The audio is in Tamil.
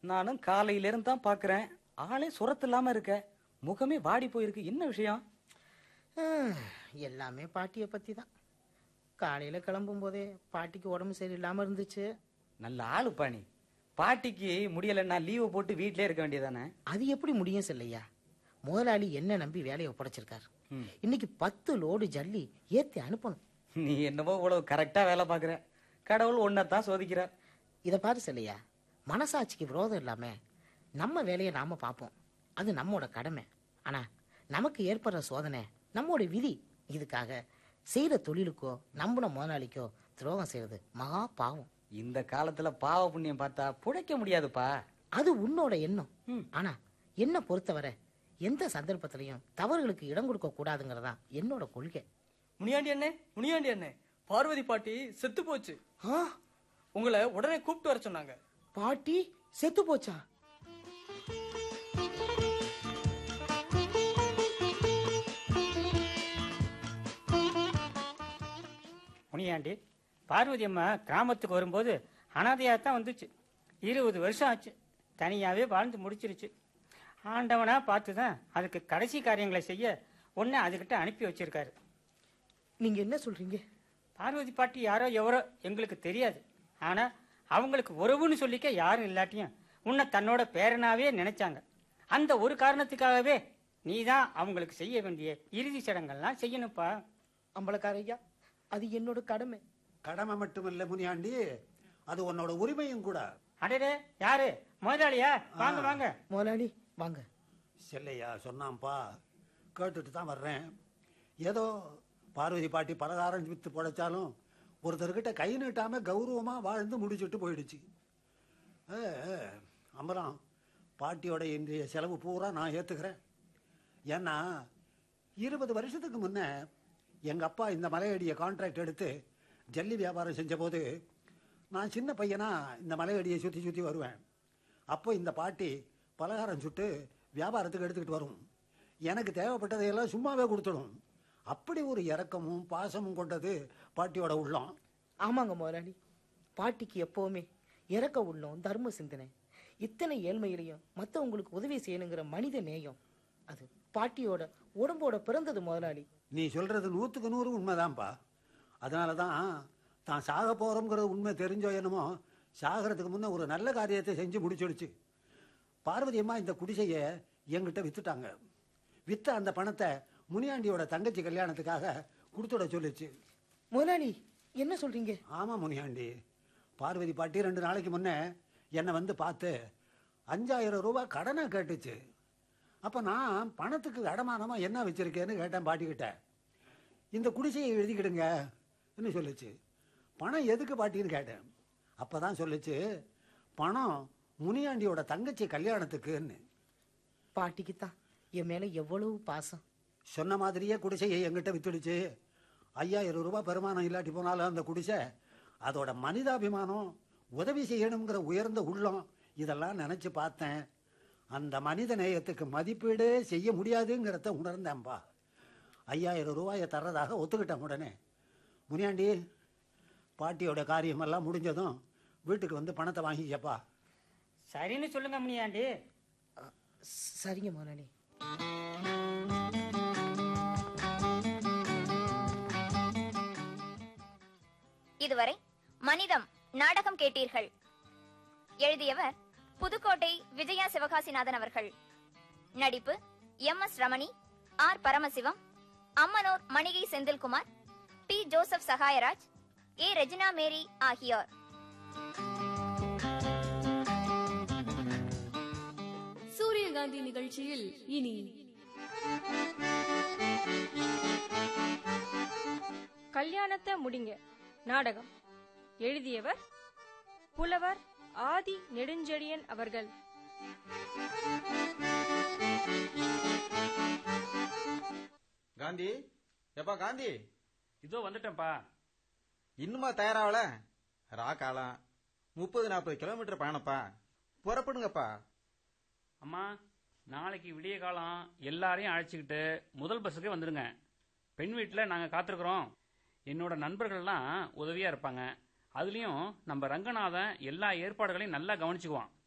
நானும் காலையில இருந்து தான் பாக்குறேன் ஆளே சுரத்து இல்லாம இருக்க முகமே வாடி போயிருக்கு என்ன விஷயம் ஆஹ், எல்லாமே பாட்டியை பத்தி தான் காலையில கிளம்பும் போதே பாட்டிக்கு உடம்பு சரியில்லாம இருந்துச்சு நல்ல ஆளு பாணி பாட்டிக்கு முடியலன்னா லீவு போட்டு வீட்லயே இருக்க வேண்டியதானே அது எப்படி முடியும் செல்லையா முதலாளி என்ன நம்பி வேலையை ஒப்படைச்சிருக்காரு ம். இன்னைக்கு பத்து லோடு ஜல்லி ஏத்தி அனுப்பணும் நீ என்னவோ இவ்வளவு கரெக்டா வேலை பாக்குற கடவுள் ஒன்னதான் சோதிக்கிறார் இத பாரு செல்லையா மனசாட்சிக்கு விரோதம் இல்லாம நம்ம வேலையை நாம பார்ப்போம் அது நம்மோட கடமை ஆனா நமக்கு ஏற்படுற சோதனை நம்மோட விதி இதுக்காக செய்யற தொழிலுக்கோ நம்பின முதலாளிக்கோ துரோகம் செய்யறது மகா பாவம் இந்த காலத்துல பாவ புண்ணியம் பார்த்தா புழைக்க முடியாதுப்பா அது உன்னோட எண்ணம் ம். ஆனா என்ன பொறுத்தவரை எந்த சந்தர்ப்பத்திலையும் தவறுகளுக்கு இடம் கொடுக்க கூடாதுங்கிறதா என்னோட கொள்கை முனியாண்டி அண்ணே முனியாண்டி அண்ணே பார்வதி பாட்டி செத்து போச்சு ஆ, உங்களை உடனே கூப்பிட்டு வர சொன்னாங்க பாட்டி செத்து போச்சா முனியாண்டி பார்வதி அம்மா கிராமத்துக்கு வரும்போது அனாதையாக தான் வந்துச்சு இருபது வருஷம் ஆச்சு தனியாகவே வாழ்ந்து முடிச்சிருச்சு ஆண்டவனா பார்த்து தான் அதுக்கு கடைசி காரியங்களை செய்ய ஒன்று அதுக்கிட்ட அனுப்பி வச்சிருக்காரு நீங்க என்ன சொல்றீங்க பார்வதி பாட்டி யாரோ எவரோ எங்களுக்கு தெரியாது ஆனால் அவங்களுக்கு உறவுன்னு சொல்லிக்க யாரும் இல்லாட்டியும் உன்னை தன்னோட பேரனாவே நினைச்சாங்க அந்த ஒரு காரணத்துக்காகவே நீ தான் அவங்களுக்கு செய்ய வேண்டிய இறுதி சடங்கெல்லாம் செய்யணும்ப்பா அம்பலக்காரையா அது என்னோட கடமை கடமை மட்டுமில்ல முனியாண்டி அது உன்னோட உரிமையும் கூட அடடே யாரு முதலாளியா வாங்க வாங்க முதலாளி வாங்க செல்லையா சொன்னாம்பா கேட்டுட்டு தான் வர்றேன் ஏதோ பார்வதி பாட்டி பலகாரம் வித்து பொழைச்சாலும் ஒருத்தர்கிட்ட கை நீட்டாம கௌரவமா வாழ்ந்து முடிச்சுட்டு போயிடுச்சு ஏ, ஏ, அம்பரம் பாட்டியோட இன்றைய செலவு பூரா நான் ஏத்துக்கிறேன் ஏன்னா இருபது வருஷத்துக்கு முன்ன எங்க அப்பா இந்த மலையடியை கான்ட்ராக்ட் எடுத்து ஜல்லி வியாபாரம் செஞ்சபோது நான் சின்ன பையனா இந்த மலையடியை சுத்தி சுத்தி வருவேன் அப்போ இந்த பாட்டி பலகாரம் சுட்டு வியாபாரத்துக்கு எடுத்துக்கிட்டு வரும் எனக்கு தேவைப்பட்டதையெல்லாம் சும்மாவே கொடுத்துடும் அப்படி ஒரு இரக்கமும் பாசமும் கொண்டது பாட்டியோட உள்ளம் ஆமாங்க முதலாளி பாட்டிக்கு எப்பவுமே இறக்க உள்ளம் தர்ம சிந்தனை இத்தனை ஏழ்மையிலையும் மத்தவங்களுக்கு உதவி செய்யணுங்கிற மனித நேயம் அது பாட்டியோட உடம்போட பிறந்தது முதலாளி நீ சொல்றது நூற்றுக்கு நூறு உண்மைதான்ப்பா அதனால தான் தான் சாக போகிறோங்கிற உண்மை தெரிஞ்சோ என்னமோ சாகிறதுக்கு முன்ன ஒரு நல்ல காரியத்தை செஞ்சு முடிச்சிடுச்சு பார்வதி அம்மா இந்த குடிசையை என்கிட்ட வித்துட்டாங்க வித்த அந்த பணத்தை முனியாண்டியோட தங்கச்சி கல்யாணத்துக்காக கொடுத்துட சொல்லுச்சு முதலாளி என்ன சொல்றீங்க ஆமா முனியாண்டி பார்வதி பாட்டி ரெண்டு நாளைக்கு முன்னே என்னை வந்து பார்த்து அஞ்சாயிரம் ரூபாய் கடனை கேட்டுச்சு அப்ப நான் பணத்துக்கு அடமானமா என்ன வச்சிருக்கேன்னு கேட்டேன் பாட்டிக்கிட்ட இந்த குடிசையை எழுதிக்கிடுங்க ன்னு சொல்லுச்சு பணம் எதுக்கு பாட்டின்னு கேட்டேன் அப்பதான் சொல்லுச்சு பணம் முனியாண்டியோட தங்கச்சி கல்யாணத்துக்குன்னு பாட்டிக்கு தான் என் மேல எவ்வளவு பாசம் சொன்ன மாதிரியே குடிசையை எங்கிட்ட வித்துடுச்சு ஐயாயிரம் ரூபாய் பெருமானம் இல்லாட்டி போனாலும் அந்த குடிசை அதோட மனிதாபிமானம் உதவி செய்யணுங்கிற உயர்ந்த உள்ளம் இதெல்லாம் நினைச்சு பார்த்தேன் அந்த மனித நேயத்துக்கு மதிப்பீடே செய்ய முடியாதுங்கிறத உணர்ந்தேன்பா ஐயாயிரம் ரூபாயை தர்றதாக ஒத்துக்கிட்டேன் உடனே முனியாண்டி பாட்டியோட காரியமெல்லாம் முடிஞ்சதும் வீட்டுக்கு வந்து பணத்தை வாங்கிக்கப்பா சரின்னு சொல்லுங்க முனியாண்டி அ, சரிங்க முதலாளி இதுவரை மனிதம் நாடகம் கேட்டீர்கள் எழுதியவர் புதுக்கோட்டை விஜயா சிவகாசிநாதன் அவர்கள் நடிப்பு M S Ramani R Paramasivam Ammanur மணிகை Senthilkumar T Joseph Sahayaraj A Regina Mary ஆகியோர் சூரியகாந்தி நிகழ்ச்சியில் இனி கல்யாணத்தை முடிங்க நாடகம் எழுதியவர் புலவர் ஆதி நெடுஞ்செழியன் அவர்கள் காந்தி எப்பா காந்தி இதோ வந்துட்டேன்ப்பா இன்னுமா தயாராகல ரா காலம் முப்பது நாற்பது கிலோமீட்டர் பயணப்பா புறப்படுங்கப்பா அம்மா நாளைக்கு விடிய காலம் எல்லாரையும் அழைச்சிக்கிட்டு முதல் பஸ்ஸுக்கே வந்துடுங்க பெண் வீட்டில் நாங்கள் காத்திருக்கிறோம் என்னோட நண்பர்கள்லாம் உதவியாக இருப்பாங்க அதுலேயும் நம்ம ரங்கநாதன் எல்லா ஏற்பாடுகளையும் நல்லா கவனிச்சுக்குவான்